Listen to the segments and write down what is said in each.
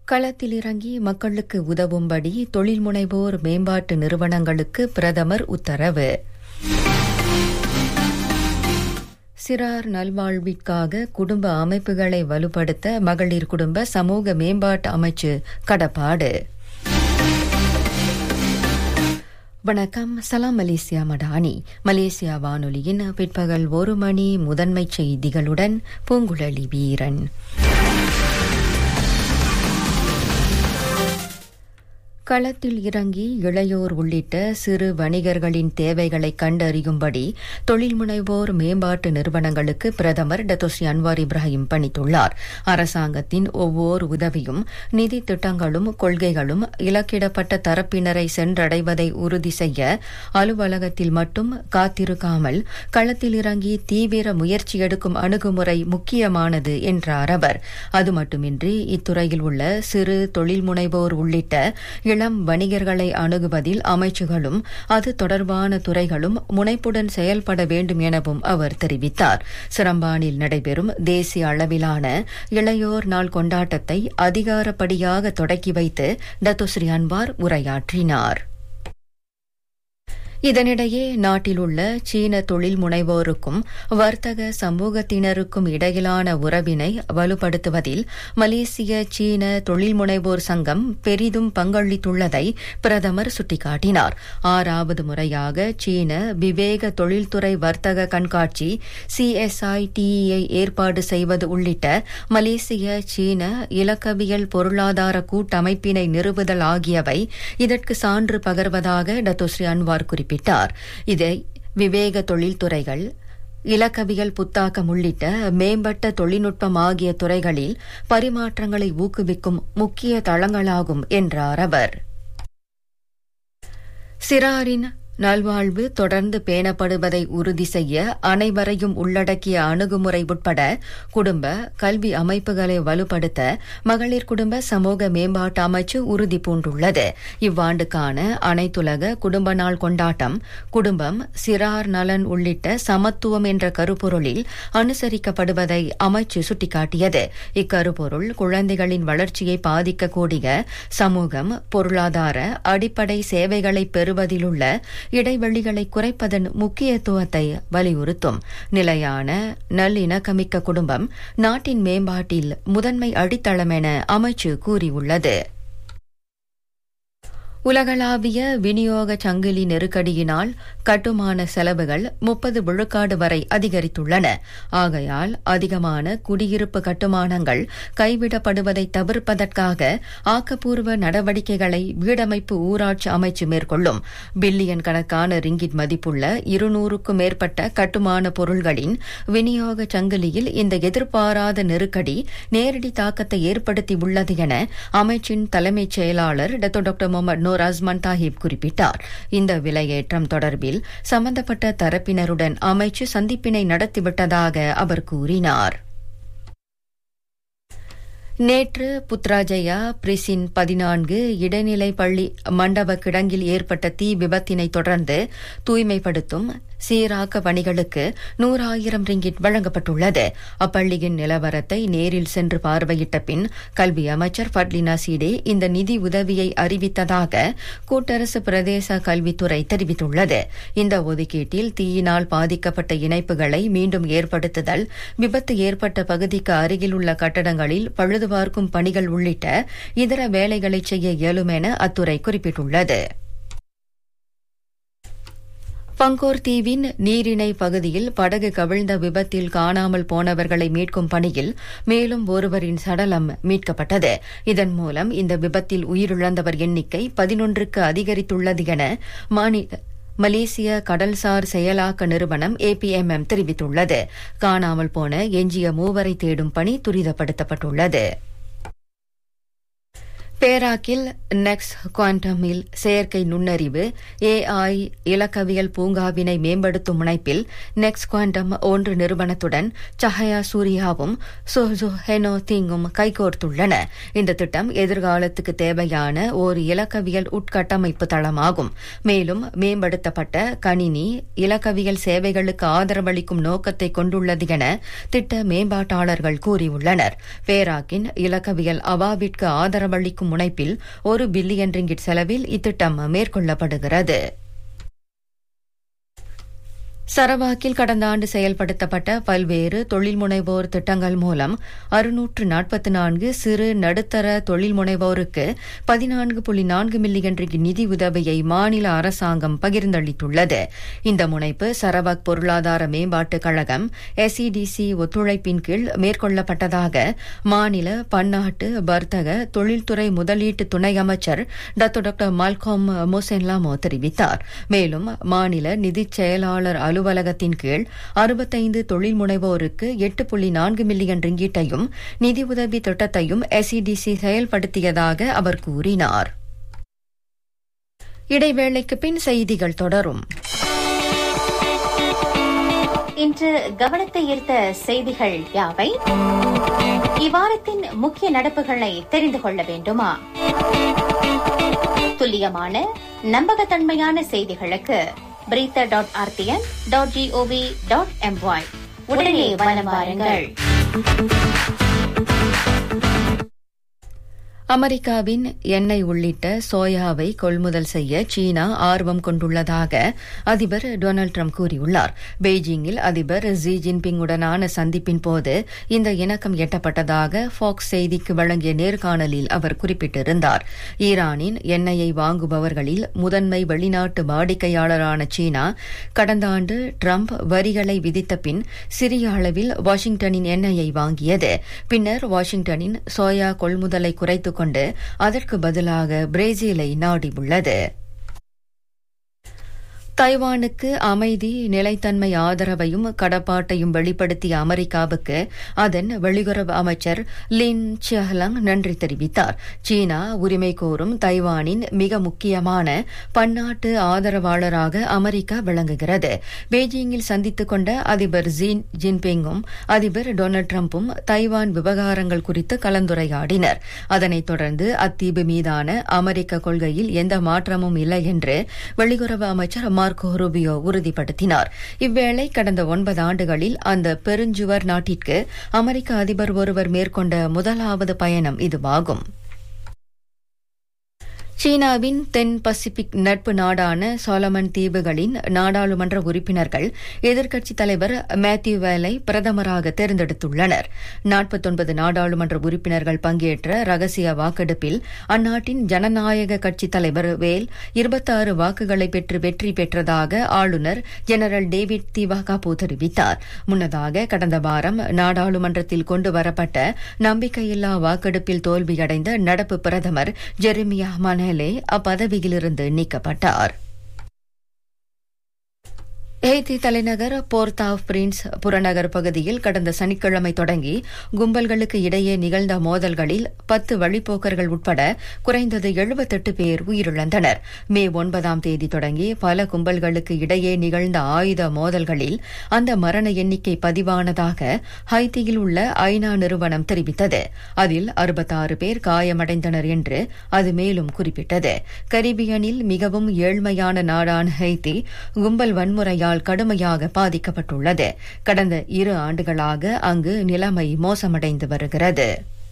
களத்தில் இறங்கி மக்களுக்கு உதவும்படி தொழில் முனைவோர் மேம்பாட்டு நிறுவனங்களுக்கு பிரதமர் உத்தரவு சிறார் நல்வாழ்விற்காக குடும்ப அமைப்புகளை வலுப்படுத்த மகளிர் குடும்ப சமூக மேம்பாட்டு அமைச்சு கடப்பாடு வணக்கம் சலாம் மலேசியா மடானி மலேசியா வானொலியின் பிற்பகல் ஒரு மணி முதன்மை செய்திகளுடன் பூங்குழலி வீரன் களத்தில் இறங்கி இளையோர் உள்ளிட்ட சிறு வணிகர்களின் தேவைகளை கண்டறியும்படி தொழில் முனைவோர் மேம்பாட்டு நிறுவனங்களுக்கு பிரதமர் டத்தோஸ்ரீ அன்வார் இப்ராஹிம் பணித்துள்ளார் அரசாங்கத்தின் ஒவ்வொரு உதவியும் நிதி திட்டங்களும் கொள்கைகளும் இலக்கிடப்பட்ட தரப்பினரை சென்றடைவதை உறுதி செய்ய அலுவலகத்தில் மட்டும் காத்திருக்காமல் களத்தில் இறங்கி தீவிர முயற்சி எடுக்கும் அணுகுமுறை முக்கியமானது என்றார் அவர் அது மட்டுமின்றி இத்துறையில் உள்ள சிறு தொழில் முனைவோர் உள்ளிட்ட இளம் வணிகர்களை அணுகுவதில் அமைச்சுகளும் அது தொடர்பான துறைகளும் முனைப்புடன் செயல்பட வேண்டும் எனவும் அவர் தெரிவித்தார் சிரம்பானில் நடைபெறும் தேசிய அளவிலான இளையோர் நாள் கொண்டாட்டத்தை அதிகாரப்படியாக தொடக்கி வைத்து டத்துஸ்ரீ அன்வார் உரையாற்றினார் இதனிடையே நாட்டில் உள்ள சீன தொழில் முனைவோருக்கும் வர்த்தக சமூகத்தினருக்கும் இடையிலான உறவினை வலுப்படுத்துவதில் மலேசிய சீன தொழில் முனைவோர் சங்கம் பெரிதும் பங்களித்துள்ளதை பிரதமர் சுட்டிக்காட்டினார் ஆறாவது முறையாக சீன விவேக தொழில்துறை வர்த்தக கண்காட்சி சிஎஸ்ஐ டிஇஐ ஏற்பாடு செய்வது உள்ளிட்ட மலேசிய சீன இலக்கவியல் பொருளாதார கூட்டமைப்பினை நிறுவுதல் ஆகியவை இதற்கு சான்று பகர்வதாக டத்தோஸ்ரீ அன்வார் குறிப்பிட்டார் குறிப்பிட்டார் இதை விவேக தொழில்துறைகள் இலக்கவியல் புத்தாக்கம் உள்ளிட்ட மேம்பட்ட தொழில்நுட்பம் ஆகிய துறைகளில் பரிமாற்றங்களை ஊக்குவிக்கும் முக்கிய தளங்களாகும் என்றார் அவர் சிறாரின் நல்வாழ்வு தொடர்ந்து பேணப்படுவதை உறுதி செய்ய அனைவரையும் உள்ளடக்கிய அணுகுமுறை உட்பட குடும்ப கல்வி அமைப்புகளை வலுப்படுத்த மகளிர் குடும்ப சமூக மேம்பாட்டு அமைச்சு உறுதி பூண்டுள்ளது இவ்வாண்டுக்கான அனைத்துலக குடும்ப நாள் கொண்டாட்டம் குடும்பம் சிறார் நலன் உள்ளிட்ட சமத்துவம் என்ற கருப்பொருளில் அனுசரிக்கப்படுவதை அமைச்சு சுட்டிக்காட்டியது இக்கருப்பொருள் குழந்தைகளின் வளர்ச்சியை பாதிக்கக்கூடிய சமூகம் பொருளாதார அடிப்படை சேவைகளை பெறுவதிலுள்ள இடைவெளிகளை குறைப்பதன் முக்கியத்துவத்தை வலியுறுத்தும் நிலையான நல்லிணக்கமிக்க குடும்பம் நாட்டின் மேம்பாட்டில் முதன்மை அடித்தளம் என அமைச்சு கூறியுள்ளது உலகளாவிய விநியோக சங்கிலி நெருக்கடியினால் கட்டுமான செலவுகள் முப்பது விழுக்காடு வரை அதிகரித்துள்ளன ஆகையால் அதிகமான குடியிருப்பு கட்டுமானங்கள் கைவிடப்படுவதை தவிர்ப்பதற்காக ஆக்கப்பூர்வ நடவடிக்கைகளை வீடமைப்பு ஊராட்சி அமைச்சு மேற்கொள்ளும் பில்லியன் கணக்கான ரிங்கிட் மதிப்புள்ள இருநூறுக்கும் மேற்பட்ட கட்டுமான பொருள்களின் விநியோக சங்கிலியில் இந்த எதிர்பாராத நெருக்கடி நேரடி தாக்கத்தை ஏற்படுத்தியுள்ளது என அமைச்சின் தலைமைச் செயலாளர் doctor Mohamed Noor Azman Tahib குறிப்பிட்டார் இந்த விலையேற்றம் தொடர்பில் சம்பந்தப்பட்ட தரப்பினருடன் அமைச்சு சந்திப்பினை நடத்திவிட்டதாக அவர் கூறினார் நேற்று புத்ராஜயா பிரிசின் பதினான்கு இடைநிலை பள்ளி மண்டப கிடங்கில் ஏற்பட்ட தீ விபத்தினை தொடர்ந்து தூய்மைப்படுத்தும் சீராக்க பணிகளுக்கு நூறாயிரம் ரிங்கிட் வழங்கப்பட்டுள்ளது அப்பள்ளியின் நிலவரத்தை நேரில் சென்று பார்வையிட்ட பின் கல்வி அமைச்சர் ஃபட்லினா சீடே இந்த நிதி உதவியை அறிவித்ததாக கூட்டரசு பிரதேச கல்வித்துறை தெரிவித்துள்ளது இந்த ஒதுக்கீட்டில் தீயினால் பாதிக்கப்பட்ட இணைப்புகளை மீண்டும் ஏற்படுத்துதல் விபத்து ஏற்பட்ட பகுதிக்கு அருகில் உள்ள கட்டடங்களில் பழுதுபார்க்கும் பணிகள் உள்ளிட்ட இதர வேலைகளை செய்ய இயலும் என அத்துறை குறிப்பிட்டுள்ளது பங்கோர் தீவின் நீரிணை பகுதியில் படகு கவிழ்ந்த விபத்தில் காணாமல் போனவர்களை மீட்கும் பணியில் மேலும் ஒருவரின் சடலம் மீட்கப்பட்டது இதன் மூலம் இந்த விபத்தில் உயிரிழந்தவர் எண்ணிக்கை பதினொன்றுக்கு அதிகரித்துள்ளது என மாநில மலேசிய கடல்சார் செயலாக்க நிறுவனம் ஏபிஎம்எம் தெரிவித்துள்ளது காணாமல் போன எஞ்சிய மூவரை தேடும் பணி துரிதப்படுத்தப்பட்டுள்ளது பேராக்கில் நெக்ஸ் குவாண்டமில் செயற்கை நுண்ணறிவு ஏஐ இலக்கவியல் பூங்காவினை மேம்படுத்தும் முனைப்பில் நெக்ஸ் குவாண்டம் ஒன்று நிறுவனத்துடன் சஹயா சூர்யாவும் சோசோ ஹெனோ திங்கும் கைகோர்த்துள்ளன இந்த திட்டம் எதிர்காலத்துக்கு தேவையான ஒரு இலக்கவியல் உட்கட்டமைப்பு தளமாகும் மேலும் மேம்படுத்தப்பட்ட கணினி இலக்கவியல் சேவைகளுக்கு ஆதரவளிக்கும் நோக்கத்தை கொண்டுள்ளது என திட்ட மேம்பாட்டாளர்கள் கூறியுள்ளனர் பேராக்கின் இலக்கவியல் அவாவிற்கு ஆதரவளிக்கும் முனைப்பில் ஒரு பில்லியன் ரிங்கிட் செலவில் இத்திட்டம் மேற்கொள்ளப்படுகிறது சரவாக்கில் கடந்த ஆண்டு செயல்படுத்தப்பட்ட பல்வேறு தொழில் முனைவோர் திட்டங்கள் மூலம் அறுநூற்று நாற்பத்தி நான்கு சிறு நடுத்தர தொழில் முனைவோருக்கு பதினான்கு புள்ளி நான்கு மில்லியன் ரிங்கிட் நிதி உதவியை மாநில அரசாங்கம் பகிர்ந்தளித்துள்ளது இந்த முனைப்பு சரவாக் பொருளாதார மேம்பாட்டுக் கழகம் எஸ்இடிசி ஒத்துழைப்பின் கீழ் மேற்கொள்ளப்பட்டதாக மாநில பன்னாட்டு வர்த்தக தொழில்துறை முதலீட்டு துணை அமைச்சர் டாக்டர் டாக்டர் மால்காம் மோசென்லாமோ தெரிவித்தார் மேலும் மாநில நிதிச் செயலாளர் அலுவலகத்தின் கீழ் அறுபத்தைந்து தொழில் முனைவோருக்கு எட்டு புள்ளி நான்கு மில்லியன் ரிங்கீட்டையும் நிதியுதவி திட்டத்தையும் எஸ்இடிசி செயல்படுத்தியதாக அவர் கூறினார் இடைவேளைக்கு பின் செய்திகள் தொடரும் இன்று கவனத்தை ஈர்த்த செய்திகள் யாவை இவ்வாரத்தின் முக்கிய நடப்புகளை தெரிந்து கொள்ள வேண்டுமா துல்லியமான நம்பகத்தன்மையான செய்திகளுக்கு பிரீத்தர் dot RTN dot gov dot my உடனே வலம் வாருங்கள் அமெரிக்காவின் எண்ணெய் உள்ளிட்ட சோயாவை கொள்முதல் செய்ய சீனா ஆர்வம் கொண்டுள்ளதாக அதிபர் டொனால்டு ட்ரம்ப் கூறியுள்ளார் பெய்ஜிங்கில் அதிபர் ஜி ஜின்பிங்குடனான சந்திப்பின் போது இந்த இணக்கம் எட்டப்பட்டதாக ஃபாக்ஸ் செய்திக்கு வழங்கிய நேர்காணலில் அவர் குறிப்பிட்டிருந்தார் ஈரானின் எண்ணெயை வாங்குபவர்களில் முதன்மை வெளிநாட்டு வாடிக்கையாளரான சீனா கடந்த ஆண்டு ட்ரம்ப் வரிகளை விதித்த பின் சிறிய அளவில் வாஷிங்டனின் எண்ணெயை வாங்கியது பின்னர் வாஷிங்டனின் சோயா கொள்முதலை குறைத்துக் கொண்டு அதற்கு பதிலாக பிரேசிலை நாடியுள்ளது தைவானுக்கு அமைதி நிலைத்தன்மை ஆதரவையும் கடப்பாட்டையும் வெளிப்படுத்திய அமெரிக்காவுக்கு அதன் வெளியுறவு அமைச்சர் லின் சியஹ்லங் நன்றி தெரிவித்தார் சீனா உரிமை கோரும் தைவானின் மிக முக்கியமான பன்னாட்டு ஆதரவாளராக அமெரிக்கா விளங்குகிறது பெய்ஜிங்கில் சந்தித்துக் கொண்ட அதிபர் ஜி ஜின்பிங்கும் அதிபர் டொனால்டு டிரம்பும் தைவான் விவகாரங்கள் குறித்து கலந்துரையாடினர் அதனைத் தொடர்ந்து அத்தீவு மீதான அமெரிக்க கொள்கையில் எந்த மாற்றமும் இல்லை என்று வெளியுறவு அமைச்சர் மார்க்கோ ரூபியோ உறுதிப்படுத்தினார் இவ்வேளை கடந்த ஒன்பது ஆண்டுகளில் அந்த பெருஞ்சுவர் நாட்டிற்கு அமெரிக்க அதிபர் ஒருவர் மேற்கொண்ட முதலாவது பயணம் இதுவாகும் சீனாவின் தென் பசிபிக் நட்பு நாடான சோலமன் தீவுகளின் நாடாளுமன்ற உறுப்பினர்கள் எதிர்க்கட்சித் தலைவர் மேத்யூ வேலை பிரதமராக தேர்ந்தெடுத்துள்ளனர் நாற்பத்தொன்பது நாடாளுமன்ற உறுப்பினர்கள் பங்கேற்ற ரகசிய வாக்கெடுப்பில் அந்நாட்டின் ஜனநாயக கட்சித் தலைவர் வேல் இருபத்தாறு வாக்குகளை பெற்று வெற்றி பெற்றதாக ஆளுநர் ஜெனரல் டேவிட் திவாகாபு தெரிவித்தார் முன்னதாக கடந்த வாரம் நாடாளுமன்றத்தில் கொண்டுவரப்பட்ட நம்பிக்கையில்லா வாக்கெடுப்பில் தோல்வியடைந்த நடப்பு பிரதமர் ஜெரிமியா மன மேலே அப்பதவியிலிருந்து நீக்கப்பட்டார் ஹெய்தி தலைநகர் போர்த் ஆஃப் பிரின்ஸ் புறநகர் பகுதியில் கடந்த சனிக்கிழமை தொடங்கி கும்பல்களுக்கு இடையே நிகழ்ந்த மோதல்களில் பத்து வழிப்போக்கர்கள் உட்பட குறைந்தது எழுபத்தெட்டு பேர் உயிரிழந்தனர் மே ஒன்பதாம் தேதி தொடங்கி பல கும்பல்களுக்கு இடையே நிகழ்ந்த ஆயுத மோதல்களில் அந்த மரண எண்ணிக்கை பதிவானதாக ஹைத்தியில் உள்ள ஐநா நிறுவனம் தெரிவித்தது அதில் அறுபத்தாறு பேர் காயமடைந்தனர் என்று அது மேலும் குறிப்பிட்டது கரிபியனில் மிகவும் ஏழ்மையான நாடான ஹைத்தி கும்பல் வன்முறையால் நோயால் கடுமையாக பாதிக்கப்பட்டுள்ளது கடந்த இரு ஆண்டுகளாக அங்கு நிலைமை மோசமடைந்து வருகிறது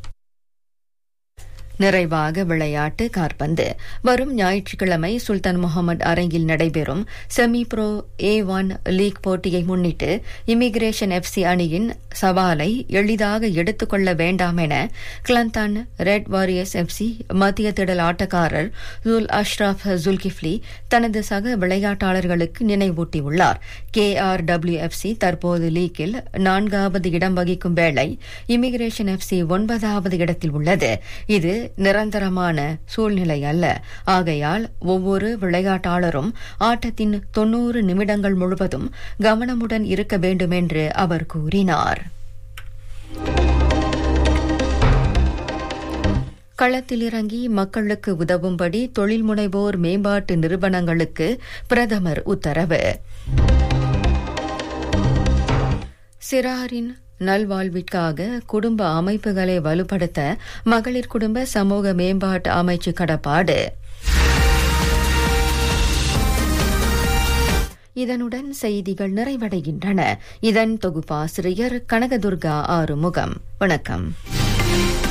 நிறைவாக விளையாட்டு கார்பந்து வரும் ஞாயிற்றுக்கிழமை சுல்தான் முகமது அரங்கில் நடைபெறும் semi pro A one league போட்டியை முன்னிட்டு இமிகிரேஷன் எஃப்சி அணியின் சவாலை எளிதாக எடுத்துக்கொள்ள வேண்டாம் என கிளந்தான் ரெட் வாரியர்ஸ் எஃப்சி மத்திய திடல் ஆட்டக்காரர் ஜுல் அஷ்ரப் ஜுல்கிஃப்லி தனது சக விளையாட்டாளர்களுக்கு நினைவூட்டியுள்ளார் கே ஆர் டபிள்யூ எஃப்சி தற்போது லீக்கில் நான்காவது இடம் வகிக்கும் வேளை இமிகிரேஷன் எஃப்சி ஒன்பதாவது இடத்தில் உள்ளது இது நிரந்தரமான சூழ்நிலை அல்ல ஆகையால் ஒவ்வொரு விளையாட்டாளரும் ஆட்டத்தின் தொன்னூறு நிமிடங்கள் முழுவதும் கவனமுடன் இருக்க வேண்டும் என்று அவர் கூறினார் களத்தில் இறங்கி மக்களுக்கு உதவும்படி தொழில் முனைவோர் மேம்பாட்டு நிறுவனங்களுக்கு பிரதமர் உத்தரவு சிறாரின் நல்வாழ்விற்காக குடும்ப அமைப்புகளை வலுப்படுத்த மகளிர் குடும்ப சமூக மேம்பாட்டு அமைச்சு கடப்பாடு இதனுடன் செய்திகள் நிறைவடைகின்றன இதன் தொகுப்பாசிரியர் கனகதுர்கா ஆறுமுகம் வணக்கம்